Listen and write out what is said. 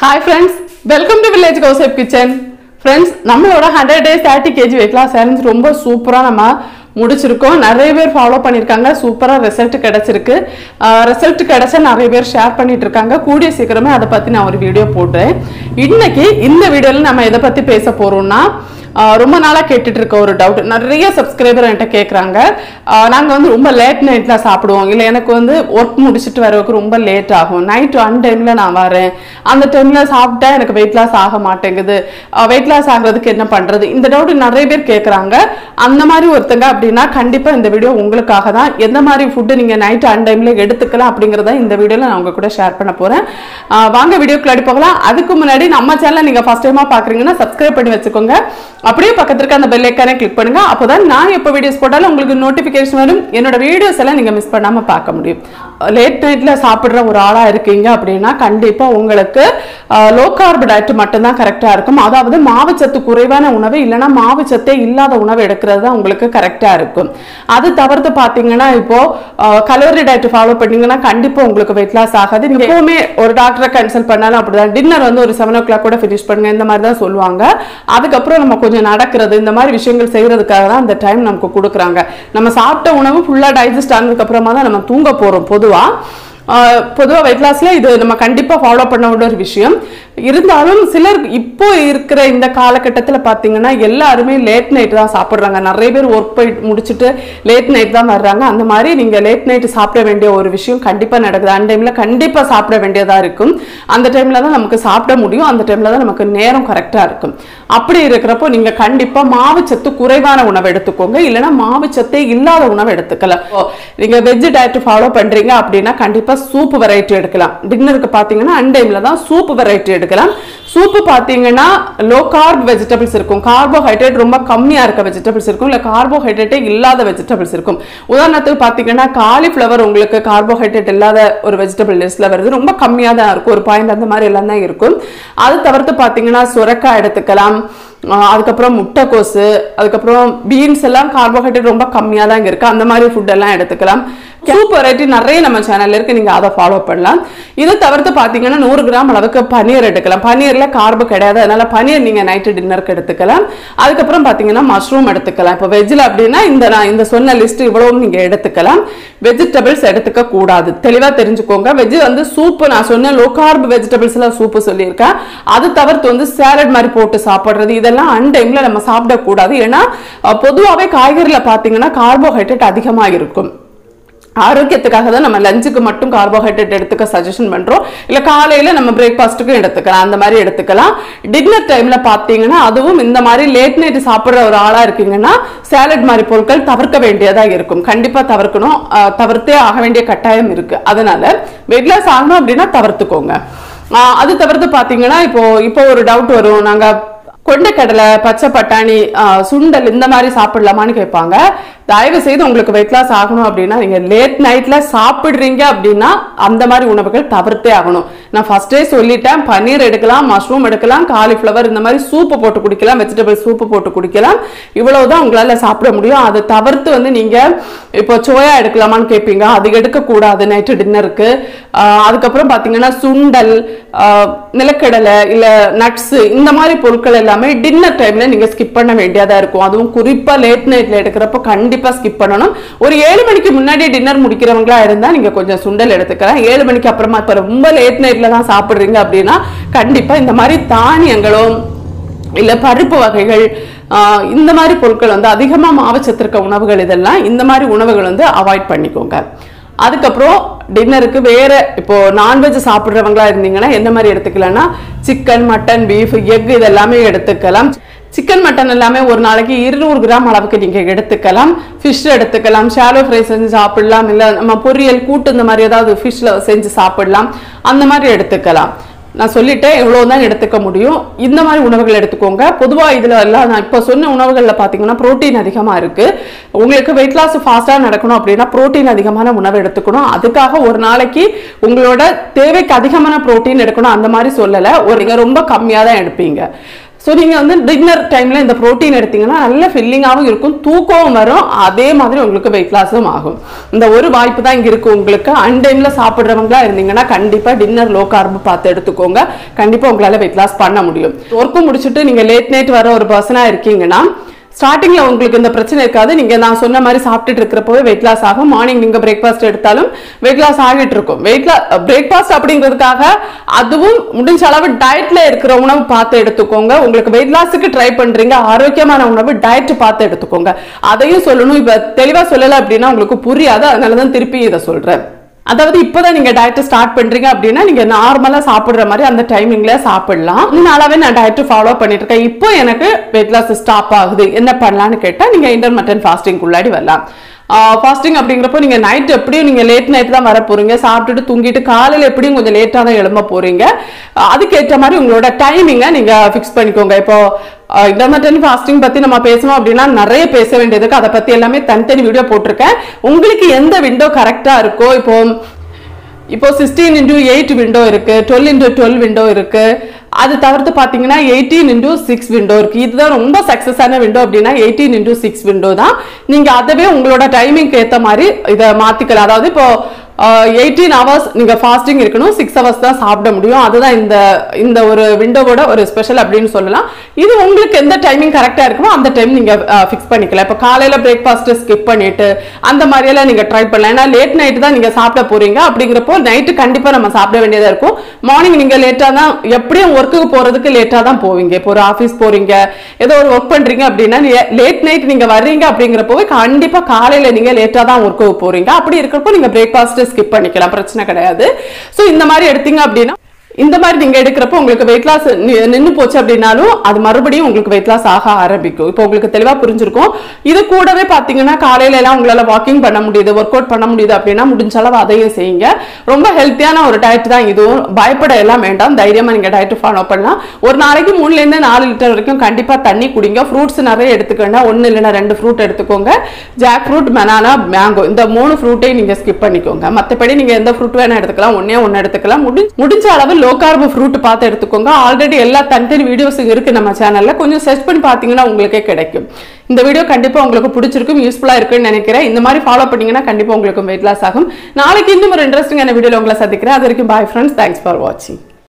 hi friends welcome to village கௌசப் kitchen friends நம்மளோட hundred days thirty kg weight loss challenge ரொம்ப சூப்பராக நம்ம முடிச்சிருக்கோம் நிறைய பேர் ஃபாலோ பண்ணியிருக்காங்க சூப்பராக ரிசல்ட் கிடைச்சிருக்கு ரிசல்ட் கிடைச்சா நிறைய பேர் ஷேர் பண்ணிட்டு இருக்காங்க கூடிய சீக்கிரமே அதை பற்றி நான் ஒரு வீடியோ போட்டேன் இன்னைக்கு இந்த வீடியோவில் நம்ம எதை பற்றி பேச போகிறோம்னா ஆஹ் ரொம்ப நாளாக கேட்டுட்டு இருக்க ஒரு டவுட் நிறைய சப்ஸ்கிரைபர் என்கிட்ட கேட்குறாங்க நாங்கள் வந்து ரொம்ப லேட் நைட்டில் சாப்பிடுவோம் இல்லை எனக்கு வந்து ஒர்க் முடிச்சுட்டு வரவுக்கு ரொம்ப லேட் ஆகும் நைட் அன் டைமில் நான் வரேன் அந்த டைமில் சாப்பிட்டா எனக்கு வெயிட் லாஸ் ஆக மாட்டேங்குது வெயிட் லாஸ் ஆகுறதுக்கு என்ன பண்ணுறது இந்த டவுட் நிறைய பேர் கேட்குறாங்க அந்த மாதிரி ஒருத்தங்க அப்படின்னா கண்டிப்பாக இந்த வீடியோ உங்களுக்காக தான் எந்த மாதிரி ஃபுட்டு நீங்கள் நைட் அன் டைமில் எடுத்துக்கலாம் அப்படிங்கிறத இந்த வீடியோவில் நான் உங்க கூட ஷேர் பண்ண போகிறேன் வாங்க வீடியோக்குள்ள அடி போகலாம் அதுக்கு முன்னாடி நம்ம சேனலை நீங்கள் ஃபஸ்ட் டைமாக பார்க்குறீங்கன்னா சப்ஸ்கிரைப் பண்ணி வச்சுக்கோங்க அப்படியே பக்கத்துல இருக்க அந்த பெல் ஐக்கானே கிளிக் பண்ணுங்க அப்போதான் நான் எப்போ வீடியோஸ் போட்டாலும் உங்களுக்கு நோட்டிஃபிகேஷன் வரும் என்னோட வீடியோஸ் எல்லாம் நீங்க மிஸ் பண்ணாம பார்க்க முடியும் லேட் நைட்ல சாப்பிடுற ஒரு ஆளா இருக்கீங்க அப்படின்னா கண்டிப்பா உங்களுக்கு லோ கார்ப் டயட் மட்டும்தான் கரெக்டா இருக்கும் அதாவது மாவுச்சத்து குறைவான உணவு இல்லைன்னா மாவுச்சத்தே இல்லாத உணவு எடுக்கிறது தான் உங்களுக்கு கரெக்டா இருக்கும் அது தவிர்த்து பாத்தீங்கன்னா இப்போ கலோரி டயட் ஃபாலோ பண்ணீங்கன்னா கண்டிப்பா உங்களுக்கு வெயிட் லாஸ் ஆகாது நீங்க எப்பவுமே ஒரு டாக்டரை கன்சல்ட் பண்ணாலும் அப்படிதான் டின்னர் வந்து ஒரு செவன் ஓ கிளாக் கூட ஃபினிஷ் பண்ணுங்க இந்த மாதிரி தான் சொல்லுவாங்க அதுக்கப்புறம் நம்ம கொஞ்சம் நடக்கிறது இந்த மாதிரி விஷயங்கள் செய்யறதுக்காக தான் அந்த டைம் நமக்கு கொடுக்குறாங்க நம்ம சாப்பிட்ட உணவு ஃபுல்லாக டைஜஸ்ட் ஆனதுக்கு அப்புறமா தான் நம்ம தூங்க போகிறோம் பொதுவாக பொதுவாக வெயிட் லாஸில் இது நம்ம கண்டிப்பாக ஃபாலோ பண்ண வேண்டிய ஒரு விஷயம் இருந்தாலும் சிலர் இப்போ இருக்கிற இந்த காலகட்டத்தில் பார்த்தீங்கன்னா எல்லாருமே லேட் நைட் தான் சாப்பிட்றாங்க நிறைய பேர் ஒர்க் போய் முடிச்சுட்டு லேட் நைட் தான் வர்றாங்க அந்த மாதிரி நீங்கள் லேட் நைட் சாப்பிட வேண்டிய ஒரு விஷயம் கண்டிப்பாக நடக்குது அந்த டைமில் கண்டிப்பாக சாப்பிட வேண்டியதாக இருக்கும் அந்த டைமில் தான் நமக்கு சாப்பிட முடியும் அந்த டைமில் தான் நமக்கு நேரம் கரெக்டாக இருக்கும் அப்படி இருக்கிறப்போ நீங்கள் கண்டிப்பாக மாவுச்சத்து குறைவான உணவு எடுத்துக்கோங்க இல்லைன்னா மாவுச்சத்தே இல்லாத உணவு எடுத்துக்கலாம் நீங்கள் வெஜ் டயட் ஃபாலோ பண்ணுறீங்க அப்படின்னா கண்டிப்பாக சூப் வெரைட்டி எடுக்கலாம் டின்னருக்கு பார்த்தீங்கன்னா அன்டைமில் தான் சூப் வெரைட்டி எடுக்கலாம் சூப்பு பார்த்தீங்கன்னா லோ கார்ப் வெஜிடபிள்ஸ் இருக்கும் கார்போஹைட்ரேட் ரொம்ப கம்மியாக இருக்க வெஜிடபிள்ஸ் இருக்கும் இல்லை கார்போஹைட்ரேட்டே இல்லாத வெஜிடபிள்ஸ் இருக்கும் உதாரணத்துக்கு பார்த்தீங்கன்னா காலிஃப்ளவர் உங்களுக்கு கார்போஹைட்ரேட் இல்லாத ஒரு வெஜிடபிள் லிஸ்ட்டில் வருது ரொம்ப கம்மியாக தான் இருக்கும் ஒரு பாயிண்ட் அந்த மாதிரி எல்லாம் தான் இருக்கும் அது தவிர்த்து பார்த்தீங்கன்னா சுரக்காய் எடுத்துக்கலாம் அதுக்கப்புறம் முட்டைக்கோசு அதுக்கப்புறம் பீன்ஸ் எல்லாம் கார்போஹைட்ரேட் ரொம்ப கம்மியாக தான் இங்கே இருக்குது அந்த மாதிரி ஃபுட் எல்லாம் எடுத்துக்கலாம் சூப் வெரைட்டி நிறைய நம்ம சேனல்ல இருக்கு நீங்க அதை ஃபாலோ பண்ணலாம் இதை தவிர்த்து பாத்தீங்கன்னா நூறு கிராம் அளவுக்கு பன்னீர் எடுக்கலாம் பன்னீர்ல கார்பு கிடையாது அதனால பன்னீர் நீங்க நைட்டு டின்னருக்கு எடுத்துக்கலாம் அதுக்கப்புறம் பாத்தீங்கன்னா மஷ்ரூம் எடுத்துக்கலாம் இப்போ வெஜ்ல அப்படின்னா இந்த நான் இந்த சொன்ன லிஸ்ட் இவ்வளவும் நீங்க எடுத்துக்கலாம் வெஜிடபிள்ஸ் எடுத்துக்க கூடாது தெளிவா தெரிஞ்சுக்கோங்க வெஜ் வந்து சூப்பு நான் சொன்ன லோ கார்ப் வெஜிடபிள்ஸ் எல்லாம் சூப்பு சொல்லியிருக்கேன் அது தவிர்த்து வந்து சேலட் மாதிரி போட்டு சாப்பிடுறது இதெல்லாம் அன் டைம்ல நம்ம சாப்பிடக்கூடாது ஏன்னா பொதுவாகவே காய்கறியில் பார்த்தீங்கன்னா கார்போஹைட்ரேட் அதிகமாக இருக்கும் ஆரோக்கியத்துக்காக தான் நம்ம லஞ்சுக்கு மட்டும் கார்போஹைட்ரேட் எடுத்துக்க சஜஷன் பண்றோம் இல்ல காலையில நம்ம பிரேக்ஃபாஸ்ட்டுக்கும் எடுத்துக்கலாம் அந்த மாதிரி எடுத்துக்கலாம் டின்னர் டைம்ல பாத்தீங்கன்னா அதுவும் இந்த மாதிரி லேட் நைட் சாப்பிடுற ஒரு ஆளா இருக்கீங்கன்னா சேலட் மாதிரி பொருட்கள் தவிர்க்க வேண்டியதா இருக்கும் கண்டிப்பா தவிர்க்கணும் தவிர்த்தே ஆக வேண்டிய கட்டாயம் இருக்கு அதனால வெயிட் லாஸ் ஆகணும் அப்படின்னா தவிர்த்துக்கோங்க அது தவிர்த்து பாத்தீங்கன்னா இப்போ இப்போ ஒரு டவுட் வரும் நாங்க கொண்டைக்கடலை பச்சை பட்டாணி சுண்டல் இந்த மாதிரி சாப்பிடலாமான்னு கேட்பாங்க தயவு செய்து உங்களுக்கு வெயிட் லாஸ் ஆகணும் அப்படின்னா நீங்க லேட் நைட்ல சாப்பிடுறீங்க அப்படின்னா அந்த மாதிரி உணவுகள் தவிர்த்தே ஆகணும் நான் ஃபர்ஸ்டே சொல்லிட்டேன் பன்னீர் எடுக்கலாம் மஷ்ரூம் எடுக்கலாம் காலிஃப்ளவர் இந்த மாதிரி சூப்பு போட்டு குடிக்கலாம் வெஜிடபிள் சூப்பு போட்டு குடிக்கலாம் இவ்வளவுதான் உங்களால சாப்பிட முடியும் அதை தவிர்த்து வந்து நீங்க இப்போ சோயா எடுக்கலாமான்னு கேட்பீங்க அது எடுக்கக்கூடாது நைட்டு டின்னருக்கு அதுக்கப்புறம் பார்த்தீங்கன்னா சுண்டல் நிலக்கடலை இல்லை நட்ஸ் இந்த மாதிரி பொருட்கள் எல்லாமே டின்னர் டைம்ல நீங்க ஸ்கிப் பண்ண வேண்டியதா இருக்கும் அதுவும் குறிப்பா லேட் நைட்ல எடுக்கிறப்போ கண்டிப்பா ஸ்கிப் பண்ணணும் ஒரு ஏழு மணிக்கு முன்னாடி டின்னர் முடிக்கிறவங்களா இருந்தா நீங்க கொஞ்சம் சுண்டல் எடுத்துக்கலாம் ஏழு மணிக்கு அப்புறமா இப்ப ரொம்ப லேட் நைட்ல தான் சாப்பிடுறீங்க அப்படின்னா கண்டிப்பா இந்த மாதிரி தானியங்களும் இல்ல பருப்பு வகைகள் இந்த மாதிரி பொருட்கள் வந்து அதிகமாக மாவுச்சத்து இருக்க உணவுகள் இதெல்லாம் இந்த மாதிரி உணவுகள் வந்து அவாய்ட் பண்ணிக்கோங்க அதுக்கப்புறம் டின்னருக்கு வேற இப்போ நான்வெஜ் சாப்பிட்றவங்களா இருந்தீங்கன்னா எந்த மாதிரி எடுத்துக்கலாம்னா சிக்கன் மட்டன் பீஃப் எக் இதெல்லாமே எடுத்துக்கலாம் சிக்கன் மட்டன் எல்லாமே ஒரு நாளைக்கு இருநூறு கிராம் அளவுக்கு நீங்க எடுத்துக்கலாம் ஃபிஷ் எடுத்துக்கலாம் ஷாலோ ஃப்ரை செஞ்சு சாப்பிடலாம் இல்லை நம்ம பொரியல் கூட்டு இந்த மாதிரி ஏதாவது ஃபிஷ்ல செஞ்சு சாப்பிடலாம் அந்த மாதிரி எடுத்துக்கலாம் நான் சொல்லிட்டேன் இவ்வளோ தான் எடுத்துக்க முடியும் இந்த மாதிரி உணவுகள் எடுத்துக்கோங்க பொதுவாக இதில் எல்லாம் நான் இப்போ சொன்ன உணவுகளில் பார்த்தீங்கன்னா ப்ரோட்டீன் அதிகமாக இருக்குது உங்களுக்கு வெயிட் லாஸ் ஃபாஸ்ட்டாக நடக்கணும் அப்படின்னா ப்ரோட்டீன் அதிகமான உணவு எடுத்துக்கணும் அதுக்காக ஒரு நாளைக்கு உங்களோட தேவைக்கு அதிகமான ப்ரோட்டீன் எடுக்கணும் அந்த மாதிரி சொல்லலை ஒரு நீங்கள் ரொம்ப கம்மியாக தான் எடுப்பீங்க ஸோ நீங்கள் வந்து டின்னர் டைமில் இந்த ப்ரோட்டீன் எடுத்தீங்கன்னா நல்ல ஃபில்லிங்காகவும் இருக்கும் தூக்கமும் வரும் அதே மாதிரி உங்களுக்கு வெயிட் லாஸும் ஆகும் இந்த ஒரு வாய்ப்பு தான் இங்கே இருக்குது உங்களுக்கு அன்டைமில் சாப்பிட்றவங்களா இருந்தீங்கன்னா கண்டிப்பாக டின்னர் லோ கார்பு பார்த்து எடுத்துக்கோங்க கண்டிப்பாக உங்களால் வெயிட் லாஸ் பண்ண முடியும் ஒர்க்கும் முடிச்சுட்டு நீங்கள் லேட் நைட் வர ஒரு பர்சனாக இருக்கீங்கன்னா ஸ்டார்டிங்ல உங்களுக்கு இந்த பிரச்சனை இருக்காது நீங்க நான் சொன்ன மாதிரி சாப்பிட்டுட்டு இருக்கிறப்பவே வெயிட் லாஸ் ஆகும் மார்னிங் நீங்க பிரேக்ஃபாஸ்ட் எடுத்தாலும் வெயிட் லாஸ் ஆகிட்டு இருக்கும் வெயிட் பிரேக்ஃபாஸ்ட் அப்படிங்கிறதுக்காக அதுவும் முடிஞ்ச அளவு டயட்ல இருக்கிற உணவு பார்த்து எடுத்துக்கோங்க உங்களுக்கு வெயிட் லாஸுக்கு ட்ரை பண்றீங்க ஆரோக்கியமான உணவு டயட் பார்த்து எடுத்துக்கோங்க அதையும் சொல்லணும் இப்ப தெளிவா சொல்லல அப்படின்னா உங்களுக்கு புரியாது அதனால தான் திருப்பி இதை சொல்றேன் அதாவது இப்போதான் நீங்க டயட் ஸ்டார்ட் பண்றீங்க அப்படின்னா நீங்க நார்மலா சாப்பிடுற மாதிரி அந்த டைமிங்ல சாப்பிடலாம் இந்த நாளாவே நான் டயட் ஃபாலோ பண்ணிட்டு இருக்கேன் இப்போ எனக்கு வெயிட் லாஸ் ஸ்டாப் ஆகுது என்ன பண்ணலாம்னு கேட்டா நீங்க இன்டர்மட்டன் ஃபாஸ்டிங் உள்ளாடி வரலாம் ஃபாஸ்டிங் அப்படிங்கிறப்போ நீங்க நைட் எப்படியும் நீங்க லேட் நைட் தான் வர போறீங்க சாப்பிட்டுட்டு தூங்கிட்டு காலையில எப்படியும் கொஞ்சம் லேட்டா தான் எழும்ப போறீங்க அஹ் அதுக்கேற்ற மாதிரி உங்களோட டைமிங்கை நீங்க ஃபிக்ஸ் பண்ணிக்கோங்க இப்போ இன்டர்மீடியன் ஃபாஸ்டிங் பத்தி நம்ம பேசணும் அப்படின்னா நிறைய பேச வேண்டியதுக்கு அதை பத்தி எல்லாமே தனித்தனி வீடியோ போட்டிருக்கேன் உங்களுக்கு எந்த விண்டோ கரெக்டா இருக்கோ இப்போ இப்போ சிக்ஸ்டீன் இன்டூ எயிட் விண்டோ இருக்கு டுவெல் இன்டூ டுவெல் விண்டோ இருக்கு அது தவிர்த்து பார்த்தீங்கன்னா எயிட்டீன் இன்டூ சிக்ஸ் விண்டோ இருக்கு இதுதான் ரொம்ப சக்ஸஸான விண்டோ அப்படின்னா எயிட்டீன் இன்டூ சிக்ஸ் விண்டோ தான் நீங்க அதவே உங்களோட டைமிங்க்கு ஏற்ற மாதிரி இதை மாத்திக்கலாம் அதாவது இப்போ எயிட்டீன் ஹவர்ஸ் நீங்க ஃபாஸ்டிங் இருக்கணும் சிக்ஸ் ஹவர்ஸ் தான் சாப்பிட முடியும் அதுதான் இந்த இந்த ஒரு விண்டோவோட ஒரு ஸ்பெஷல் அப்படின்னு சொல்லலாம் இது உங்களுக்கு எந்த டைமிங் கரெக்டா இருக்குமோ அந்த டைம் நீங்க ஃபிக்ஸ் பண்ணிக்கலாம் இப்போ காலையில பிரேக்ஃபாஸ்ட் ஸ்கிப் பண்ணிட்டு அந்த மாதிரியெல்லாம் நீங்க ட்ரை பண்ணலாம் ஏன்னா லேட் நைட் தான் நீங்க சாப்பிட போறீங்க அப்படிங்கிறப்போ நைட்டு கண்டிப்பா நம்ம சாப்பிட வேண்டியதா இருக்கும் மார்னிங் நீங்க லேட்டா தான் எப்படியும் ஒர்க்குக்கு போறதுக்கு லேட்டா தான் போவீங்க இப்போ ஒரு ஆஃபீஸ் போறீங்க ஏதோ ஒரு ஒர்க் பண்றீங்க அப்படின்னா லேட் நைட் நீங்க வர்றீங்க அப்படிங்கிறப்போ கண்டிப்பா காலையில நீங்க லேட்டா தான் ஒர்க்குக்கு போறீங்க அப்படி இருக்கிறப்போ நீங்க பிரேக்ஃபாஸ்ட் ஸ்கிப் பண்ணிக்கலாம் பிரச்சனை கிடையாது ஸோ இந்த மாதிரி எடுத்தீங்க அப்படின்னா இந்த மாதிரி நீங்க எடுக்கிறப்போ உங்களுக்கு வெயிட் லாஸ் நின்று போச்சு அப்படின்னாலும் அது மறுபடியும் உங்களுக்கு வெயிட் லாஸ் ஆக ஆரம்பிக்கும் இப்போ உங்களுக்கு தெளிவா புரிஞ்சிருக்கும் இது கூடவே பாத்தீங்கன்னா காலையில எல்லாம் உங்களால வாக்கிங் பண்ண முடியுது ஒர்க் அவுட் பண்ண முடியுது அப்படின்னா முடிஞ்ச அளவு அதையும் செய்யுங்க ரொம்ப ஹெல்த்தியான ஒரு டயட் தான் இதுவும் பயப்பட எல்லாம் வேண்டாம் தைரியமா நீங்க டயட் ஃபாலோ பண்ணலாம் ஒரு நாளைக்கு மூணுல இருந்து நாலு லிட்டர் வரைக்கும் கண்டிப்பா தண்ணி குடிங்க ஃப்ரூட்ஸ் நிறைய எடுத்துக்கோங்க ஒன்னு இல்லைன்னா ரெண்டு ஃப்ரூட் எடுத்துக்கோங்க ஜாக் ஃப்ரூட் பனானா மேங்கோ இந்த மூணு ஃப்ரூட்டையும் நீங்க ஸ்கிப் பண்ணிக்கோங்க மற்றபடி நீங்க எந்த ஃப்ரூட் வேணா எடுத்துக்கலாம் ஒன்னே ஒன்னு எடுத்துக்கலாம் முடி முடிஞ்ச அளவு லோ கார்பு ஃப்ரூட் பார்த்து எடுத்துக்கோங்க ஆல்ரெடி எல்லா தனித்தனி வீடியோஸ் இருக்கு நம்ம சேனல்ல கொஞ்சம் சர்ச் பண்ணி பார்த்தீங்கன்னா உங்களுக்கே கிடைக்கும் இந்த வீடியோ கண்டிப்பா உங்களுக்கு பிடிச்சிருக்கும் யூஸ்ஃபுல்லா இருக்குன்னு நினைக்கிறேன் இந்த மாதிரி ஃபாலோ பண்ணீங்கன்னா கண்டிப்பா உங்களுக்கு வெயிட் லாஸ் ஆகும் நாளைக்கு இன்னும் ஒரு இன்ட்ரெஸ்டிங்கான வீடியோல உங்களை சந்திக்கிறேன் அது வரைக்கும் பாய் ஃப்ரெண்ட்ஸ் தேங்க்ஸ் ஃபார் வாட்சிங்